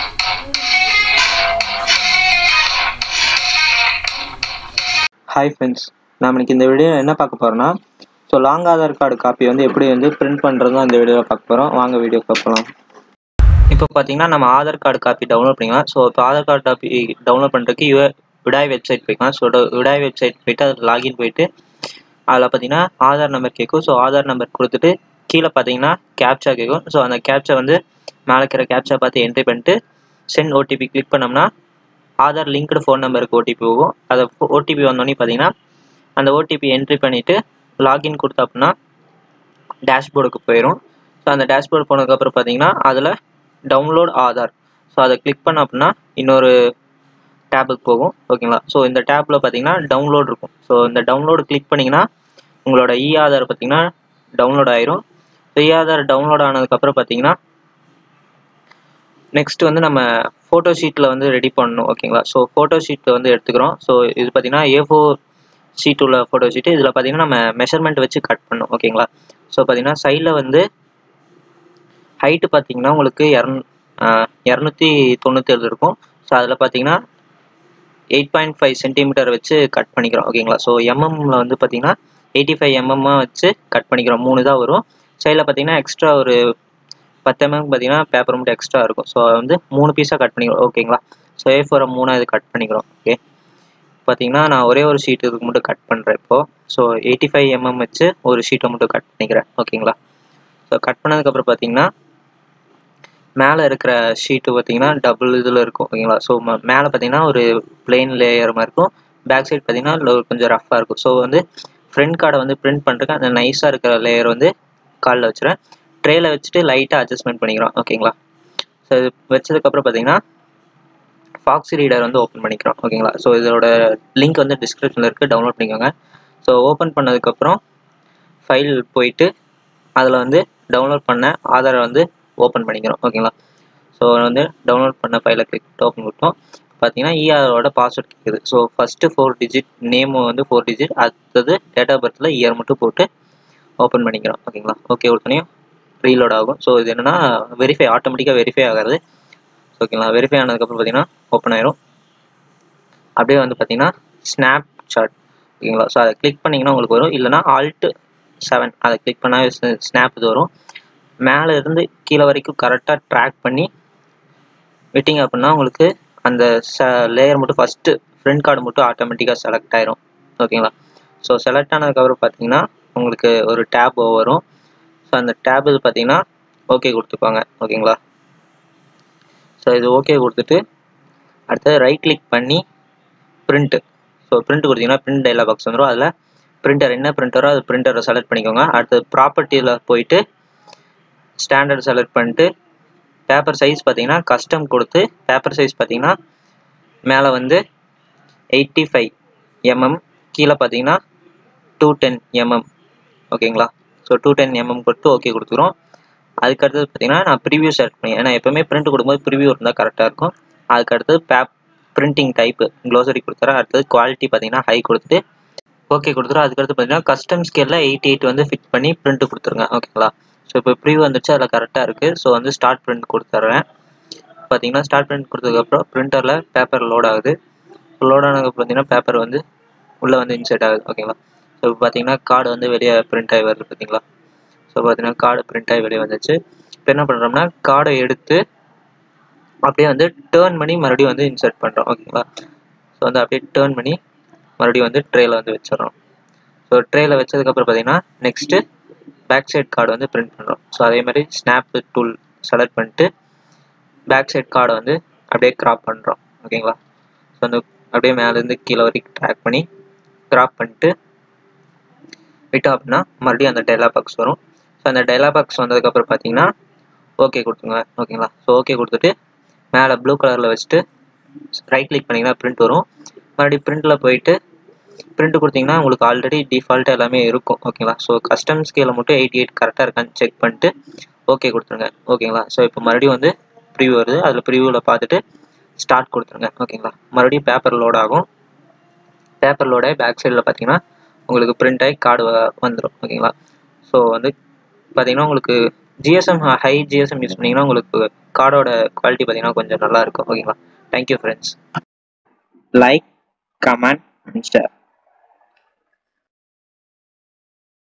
hi friends நாம் இன்னைக்கு இந்த வீடியோ என்ன பார்க்க போகிறோம்னா so long Aadhaar card copy வந்து எப்படி வந்து பிரிண்ட் பண்ணுறது அந்த வீடியோவில் பார்க்க போகிறோம் வாங்க வீடியோ பார்க்கலாம் இப்போ பார்த்தீங்கன்னா நம்ம ஆதார் கார்டு காப்பி டவுன்லோட் பண்ணிக்கலாம் ஸோ இப்போ ஆதார் கார்டு காப்பி டவுன்லோட் பண்ணுறதுக்கு யூ விடாய் வெப்சைட் போய்க்கலாம் ஸோ விடாய் வெப்சைட் போயிட்டு அதில் லாகின் போயிட்டு அதில் பார்த்தீங்கன்னா ஆதார் நம்பர் கேட்கும் ஸோ ஆதார் நம்பர் கொடுத்துட்டு கீழே பார்த்தீங்கன்னா கேப்சா கேட்கும் ஸோ அந்த கேப்சா வந்து மேலே இருக்கிற கேப்சா பார்த்து என்ட்ரி பண்ணிட்டு சென்ட் ஓடிபி கிளிக் பண்ணோம்னா ஆதார் லிங்க்டு ஃபோன் நம்பருக்கு ஓடிபி போகும் அதை ஓடிபி வந்தோடனே பார்த்தீங்கன்னா அந்த ஓடிபி என்ட்ரி பண்ணிவிட்டு லாகின் கொடுத்தா அப்படின்னா டேஷ்போர்டுக்கு போயிடும் ஸோ அந்த டேஷ்போர்டு போனதுக்கப்புறம் பார்த்தீங்கன்னா அதில் டவுன்லோட் ஆதார் ஸோ அதை கிளிக் பண்ண அப்படின்னா இன்னொரு டேபுக்கு போகும் ஓகேங்களா ஸோ இந்த டேப்பில் பார்த்தீங்கன்னா டவுன்லோட் இருக்கும் ஸோ இந்த டவுன்லோடு கிளிக் பண்ணிங்கன்னா உங்களோட இ ஆதார் பார்த்தீங்கன்னா டவுன்லோட் ஆயிரும் இ ஆதார் டவுன்லோட் ஆனதுக்கப்புறம் பார்த்தீங்கன்னா நெக்ஸ்ட் வந்து நம்ம ஃபோட்டோ ஷீட்டில் வந்து ரெடி பண்ணணும் ஓகேங்களா ஸோ ஃபோட்டோ ஷீட்டில் வந்து எடுத்துக்கிறோம் ஸோ இது பார்த்தீங்கன்னா ஏ ஃபோர் ஷீட் உள்ள ஃபோட்டோ ஷீட்டு இதில் பார்த்தீங்கன்னா நம்ம மெஷர்மெண்ட் வச்சு கட் பண்ணணும் ஓகேங்களா ஸோ பார்த்தீங்கன்னா சைடில் வந்து ஹைட்டு பார்த்தீங்கன்னா உங்களுக்கு இரநூ இரநூத்தி தொண்ணூத்தேழு இருக்கும் ஸோ அதில் பார்த்தீங்கன்னா எயிட் பாயிண்ட் ஃபைவ் சென்டிமீட்டர் வச்சு கட் பண்ணிக்கிறோம் ஓகேங்களா ஸோ எம்எம்மில் வந்து பார்த்தீங்கன்னா எயிட்டி ஃபைவ் எம்எம்மாக வச்சு கட் பண்ணிக்கிறோம் மூணு தான் வரும் சைடில் பார்த்தீங்கன்னா எக்ஸ்ட்ரா ஒரு பத்து எம்எம் பார்த்தீங்கன்னா பேப்பர் மட்டும் எக்ஸ்ட்ரா இருக்கும் ஸோ வந்து மூணு பீஸாக கட் பண்ணிக்கிறோம் ஓகேங்களா ஸோ ஏ ஃபோரை மூணாக இது கட் பண்ணிக்கிறோம் ஓகே பார்த்தீங்கன்னா நான் ஒரே ஒரு ஷீட் இதுக்கு மட்டும் கட் பண்ணுறேன் இப்போது ஸோ எயிட்டி ஃபைவ் எம்எம் வச்சு ஒரு ஷீட்டை மட்டும் கட் பண்ணிக்கிறேன் ஓகேங்களா ஸோ கட் பண்ணதுக்கப்புறம் பார்த்தீங்கன்னா மேலே இருக்கிற ஷீட்டு பார்த்தீங்கன்னா டபுள் இதில் இருக்கும் ஓகேங்களா ஸோ மேலே பார்த்தீங்கன்னா ஒரு பிளெயின் லேயர் மாதிரி இருக்கும் பேக் சைடு பார்த்தீங்கன்னா கொஞ்சம் ரஃப்பாக இருக்கும் ஸோ வந்து ஃப்ரண்ட் கார்டை வந்து பிரிண்ட் பண்ணுறதுக்கு அந்த நைஸாக இருக்கிற லேயர் வந்து காலில் வச்சுருவேன் ட்ரேயில் வச்சுட்டு லைட்டாக அட்ஜஸ்ட்மெண்ட் பண்ணிக்கிறோம் ஓகேங்களா ஸோ இது வச்சதுக்கப்புறம் பார்த்தீங்கன்னா ஃபாக்ஸி ரீடர் வந்து ஓப்பன் பண்ணிக்கிறோம் ஓகேங்களா ஸோ இதோட லிங்க் வந்து டிஸ்கிரிப்ஷனில் இருக்குது டவுன்லோட் பண்ணிக்கோங்க ஸோ ஓப்பன் பண்ணதுக்கப்புறம் ஃபைல் போயிட்டு அதில் வந்து டவுன்லோட் பண்ண ஆதாரை வந்து ஓப்பன் பண்ணிக்கிறோம் ஓகேங்களா ஸோ வந்து டவுன்லோட் பண்ண ஃபைலை கிளிக் ஓப்பன் கொடுத்தோம் பார்த்தீங்கன்னா இஆரோட பாஸ்வேர்ட் கேட்குது so first four digit name வந்து ஃபோர் டிஜிட் அடுத்தது டேட் ஆஃப் பர்த்தில் இயர் மட்டும் போட்டு ஓப்பன் பண்ணிக்கிறோம் ஓகேங்களா ஓகே கொடுத்தோன்னே ரீலோட் ஆகும் ஸோ இது என்னென்னா வெரிஃபை ஆட்டோமேட்டிக்காக வெரிஃபை ஆகாது ஓகேங்களா வெரிஃபை ஆனதுக்கப்புறம் பார்த்தீங்கன்னா ஓப்பன் ஆயிரும் அப்படியே வந்து பார்த்தீங்கன்னா ஸ்னாப் சாட் ஓகேங்களா ஸோ அதை கிளிக் பண்ணிங்கன்னா உங்களுக்கு வரும் இல்லைனா ஆல்ட்டு செவன் அதை கிளிக் பண்ணால் ஸ்னாப் இது வரும் மேலே இருந்து கீழே வரைக்கும் கரெக்டாக ட்ராக் பண்ணி விட்டிங்க அப்படின்னா உங்களுக்கு அந்த ச லேயர் மட்டும் ஃபஸ்ட்டு ஃப்ரண்ட் கார்டு மட்டும் ஆட்டோமேட்டிக்காக செலக்ட் ஆயிரும் ஓகேங்களா ஸோ செலக்ட் ஆனதுக்கப்புறம் பார்த்தீங்கன்னா உங்களுக்கு ஒரு டேப் வரும் ஸோ அந்த டேப் இது பார்த்தீங்கன்னா ஓகே கொடுத்துப்பாங்க ஓகேங்களா ஸோ இது ஓகே கொடுத்துட்டு அடுத்தது ரைட் கிளிக் பண்ணி பிரிண்ட்டு ஸோ பிரிண்ட் கொடுத்தீங்கன்னா பிரிண்ட் டைலாக் பாக்ஸ் வந்துடும் அதில் பிரிண்டர் என்ன பிரிண்டரோ அது பிரிண்டரை செலக்ட் பண்ணிக்கோங்க அடுத்தது ப்ராப்பர்ட்டியில் போயிட்டு ஸ்டாண்டர்ட் செலக்ட் பண்ணிட்டு பேப்பர் சைஸ் பார்த்தீங்கன்னா கஸ்டம் கொடுத்து பேப்பர் சைஸ் பார்த்தீங்கன்னா மேலே வந்து எயிட்டி ஃபைவ் எம்எம் கீழே பார்த்தீங்கன்னா டூ டென் எம்எம் ஓகேங்களா ஸோ டூ டென் எம்எம் கொடுத்து ஓகே கொடுத்துக்கிறோம் அதுக்கு அடுத்தது பார்த்தீங்கன்னா நான் ப்ரிவியூ செலக்ட் பண்ணி ஏன்னா எப்போவுமே பிரிண்ட் கொடுக்கும்போது ப்ரிவியூ இருந்தால் கரெக்டாக இருக்கும் அதுக்கு அடுத்தது பேப் பிரிண்டிங் டைப்பு க்ளோசரி கொடுத்துறேன் அடுத்தது குவாலிட்டி பார்த்தீங்கன்னா ஹை கொடுத்துட்டு ஓகே கொடுத்துரும் அதுக்கடுத்து பார்த்தீங்கன்னா கஸ்டம் ஸ்கேலில் எயிட்டி எயிட் வந்து ஃபிட் பண்ணி பிரிண்ட் கொடுத்துருங்க ஓகேங்களா ஸோ இப்போ ப்ரிவியூ வந்துச்சு அதில் கரெக்டாக இருக்குது ஸோ வந்து ஸ்டார்ட் பிரிண்ட் கொடுத்துட்றேன் பார்த்தீங்கன்னா ஸ்டார்ட் பிரிண்ட் கொடுத்ததுக்கப்புறம் பிரிண்டரில் பேப்பர் லோட் ஆகுது லோட் ஆனதுக்கு பார்த்தீங்கன்னா பேப்பர் வந்து உள்ளே வந்து இன்சர்ட் ஆகுது ஓகேங்களா ஸோ இப்போ பார்த்தீங்கன்னா கார்டு வந்து வெளியே பிரிண்ட் ஆகி வருது பார்த்தீங்களா ஸோ பார்த்தீங்கன்னா கார்டு பிரிண்ட் ஆகி வெளியே வந்துச்சு இப்போ என்ன பண்ணுறோம்னா கார்டை எடுத்து அப்படியே வந்து டேர்ன் பண்ணி மறுபடியும் வந்து இன்சர்ட் பண்ணுறோம் ஓகேங்களா ஸோ வந்து அப்படியே டேர்ன் பண்ணி மறுபடியும் வந்து ட்ரேயில் வந்து வச்சிடறோம் ஸோ ட்ரேயில் வச்சதுக்கப்புறம் பார்த்தீங்கன்னா நெக்ஸ்ட்டு பேக் சைட் கார்டு வந்து பிரிண்ட் பண்ணுறோம் ஸோ அதே மாதிரி ஸ்னாப் டூல் செலக்ட் பண்ணிட்டு பேக் சைட் கார்டை வந்து அப்படியே க்ராப் பண்ணுறோம் ஓகேங்களா ஸோ வந்து அப்படியே மேலேருந்து கீழே வரைக்கும் ட்ராக் பண்ணி க்ராப் பண்ணிட்டு விட்டோம் அப்படின்னா மறுபடியும் அந்த டைலாக் பாக்ஸ் வரும் ஸோ அந்த டைலாக் பாக்ஸ் வந்ததுக்கப்புறம் பார்த்தீங்கன்னா ஓகே கொடுத்துங்க ஓகேங்களா ஸோ ஓகே கொடுத்துட்டு மேலே ப்ளூ கலரில் வச்சுட்டு ரைட் கிளிக் பண்ணிங்கன்னா பிரிண்ட் வரும் மறுபடியும் பிரிண்டில் போயிட்டு பிரிண்ட் கொடுத்தீங்கன்னா உங்களுக்கு ஆல்ரெடி டிஃபால்ட்டாக எல்லாமே இருக்கும் ஓகேங்களா ஸோ கஸ்டம் ஸ்கேலில் மட்டும் எயிட்டி எயிட் கரெக்டாக இருக்கான்னு செக் பண்ணிட்டு ஓகே கொடுத்துருங்க ஓகேங்களா ஸோ இப்போ மறுபடியும் வந்து ப்ரிவியூ வருது அதில் ப்ரிவியூவில் பார்த்துட்டு ஸ்டார்ட் கொடுத்துருங்க ஓகேங்களா மறுபடியும் பேப்பர் லோட் ஆகும் பேப்பர் லோட் ஆகி பேக் சைடில் பார்த்தீங்கன்னா உங்களுக்கு பிரிண்ட் ஆகி கார்டு வந்துடும் ஓகேங்களா ஸோ வந்து பார்த்தீங்கன்னா உங்களுக்கு ஜிஎஸ்எம் ஹை ஜிஎஸ்எம் யூஸ் பண்ணிங்கன்னா உங்களுக்கு கார்டோட குவாலிட்டி பார்த்தீங்கன்னா கொஞ்சம் நல்லா இருக்கும் ஓகேங்களா thank you friends like comment and share